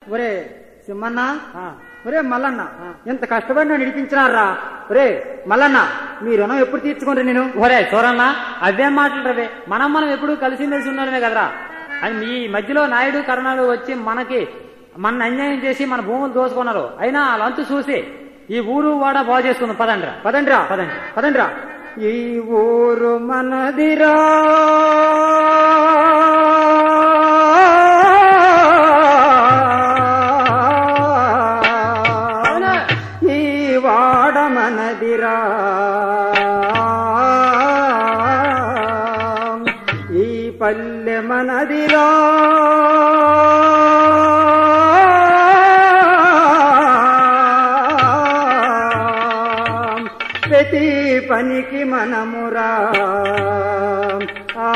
ఒరే సింహన్న ఆ. ఒరే మల్లన్న ఎంత కష్టపడి నన్ను నడిపించినారా ఒరే మల్లన్న మీ రుణం ఎప్పుడు తీర్చుకోండి నేను ఒరే చూరన్నా అవేం మాటలు రవే మనం మనం ఎప్పుడు కలిసి మెలిసి ఉన్నామే కదరా అని మీ మధ్యలో నాయుడు కరణాలు వచ్చి మనకి మన అన్యాయం చేసి మన భూములు దోచుకున్నారు అయినా వాళ్ళంతు చూసి ఈ ఊరు వాడ బాగు చేసుకుందాం పదండ్రా పదండ్రా పదండి. పదండ్రా ఈ ఊరు మనదిరా ఈ వాడ మనదిరా ఈ పల్లె మనదిరా ప్రతి పనికి మనమురా ఆ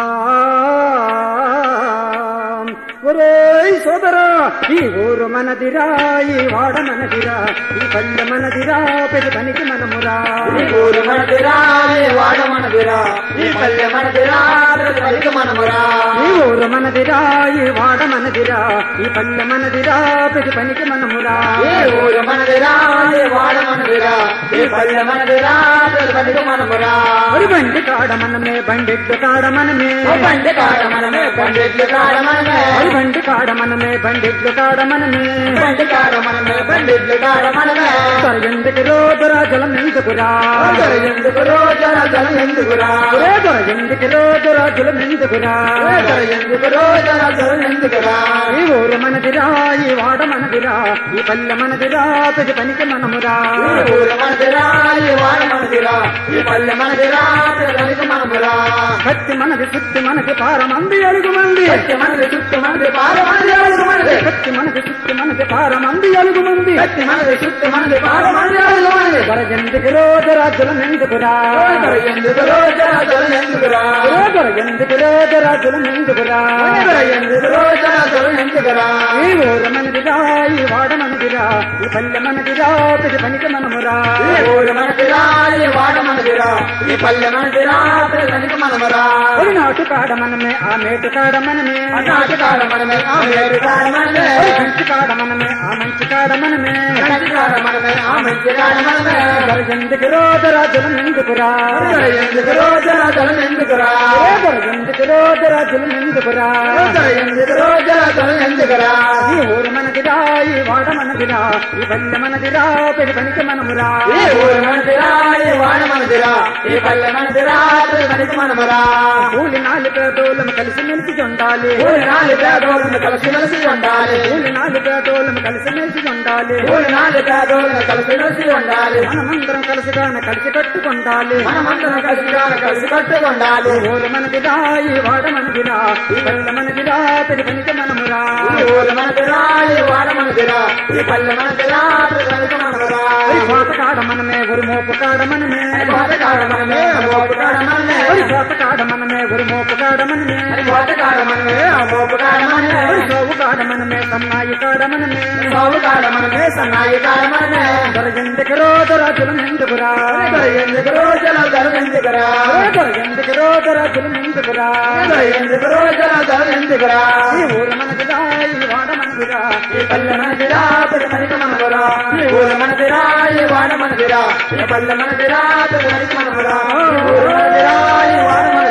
ఒరేయ్ సోదరా ఈ ఊరు మనదిరా ఈ వాడ మనదిరా ఈ పల్లె మనదిరా ప్రతి పనికి మనమురా ఈ ఊరు మనదిరా ఈ వాడ మనదిరా ఈ పల్లె మనదిరా ప్రతి పనికి మనమురా ఈ ఊరు మనదిరా ఈ వాడ మనదిరా ఈ పల్లె మనదిరా ప్రతి పనికి మనమురా ఈ ఊరు మనదిరా ఈ వాడ మనదిరా ఈ పల్లె మనదిరా ప్రతి పనికి మనమురా ఒరి బండి కాడ మనమే బండెడ్డు కాడ మనమే ఓ బండి కాడ మనమే బండెడ్లు కాడ మనమే ఒరి బండి కాడ మనమే బండెడ్డు కాడ మనమే బండి కాడ మనమే బండెడ్లు కాడ మనమే దొర ఎందుకు రోజురా జలం ఎందుకురా అందరు ఎందుకు రోజున జలం ఎందుకురా ఒరే దొర ఎందుకు రోజురా జలం ఎందుకురా అందరు ఎందుకు రోజున జలం ఎందుకురా ఈ ఊరు మనదిరా ఈ వాడ మనదిరా ఈ పల్లె మనదిరా ప్రతి పనికి మనమురా ఈ ఊరు మనదిరా ఈ వాడ మనదిరా ఈ పల్లె మనదిరా ప్రతి పనికి మనమురా భక్తి మనది సుత్తి మనకి పారమంది అలుగు మంది సత్య మనది చుట్టూ మనది పాల మనది అడుగు మనది భక్తి మనకి సుత్తి మనకి పారమంది అలుగు మంది సత్య మనది చుట్టూ మనది పాల మనది అడుగు మనది దొర ఎందుకు రోజురా జలం ఎందుకురా అందరు ఎందుకు రోజున జలం ఎందుకురా ఒరే దొర ఎందుకు రోజురా జలం ఎందుకురా అందరు ఎందుకు రోజున జలం ఎందుకురా ఈ ఊరు మనదిరా ఈ వాడ మనదిరా ఈ పల్లె మనదిరా ప్రతి పనికి మనమురా ఈ ఊరు మనదిరా ఈ వాడ మనదిరా ఈ పల్లె మనదిరా ప్రతి పనికి మనమురా ఒరి నాటు కాడ మనమే ఆ మేటు కాడ మనమే అన్నాటి కాడ మనమే ఆ మేటి కాడ మనమే ఒరి మంచి కాడ మనమే ఆ మంచి కాడ మనమే మంచి కాడ మనమే ఆ మంచి కాడ మనమే దొర ఎందుకు రోజురా జలం ఎందుకురా అందరు ఎందుకు రోజున జలం ఎందుకురా ఒరే దొర ఎందుకు రోజురా జలం ఎందుకురా అందరు ఎందుకు రోజున జలం ఎందుకురా ఈ ఊరు మనదిరా ఈ వాడ మనదిరా ఈ పల్లె మనదిరా పెళ్లి పనికి మనమురా ఈ ఊరు మనదిరా ఈ వాడ మనదిరా ఈ పల్లె మనదిరా ప్రతి పనికి మనమురా కూలి నాలుగు పేదోళ్ళము కలిసి మెలిసి ఉండాలి ఊరి నాలుగు పేదోళ్ళను కలిసి మెలిసి ఉండాలి కూలి నాలుగు పేదోళ్ళము కలిసి మెలిసి ఉండాలి ఊరి నాలుగు పేదోళ్ళను కలిసి మెలిసి ఉండాలి మనమందరం కలిసిగానే కలిసి కట్టుకుండాలి మనమందరం కలిసిగా కలిసి కట్టుకుండాలి ఈ ఊరు మనదిరా ఈ వాడ మనదిరా ఈ పల్లె మనదిరా పెళ్లి పనికి మనమురా ఈ ఊరు మనదిరా ఈ వాడ మనదిరా ఈ పల్లె మనదిరా ప్రతి పనికి మనమురా ఒరి కోత కాడ మనమే ఒరి మోపు కాడ మనమే కోట కాడ మనమే మోపు కాడ మనమే ఒరి కోత కాడ మనమే ఒరి మోపు కాడ మనమే కోట కాడ మనమే మోపు కాడ మనమే ఒరి సోవు కాడ మనమే సన్నాయి కాడ మనమే సాగు కాడ మనమే సన్నాయి కాడ మనమే దొర ఎందుకు రోజు రాజులు ఎందుకురా ఎందుకు రోజుల ధర ఎందుకురా దొర ఎందుకు రోజు రాజులు ఎందుకురా ఎందుకు రోజుల ధర ఎందుకురా ఈ ఊరు మనదిరా ఈ వాడ మనదిరా ఈ పల్లె మనదిరా ప్రతి పనికి మనమురా ఈ ఊరు మనదిరా ఈ వాడ మనదిరా ఈ పల్లె మనదిరా ప్రతి పనికి మనమురా ఈ ఊరు మనదిరా ఈ వాడ మనదిరా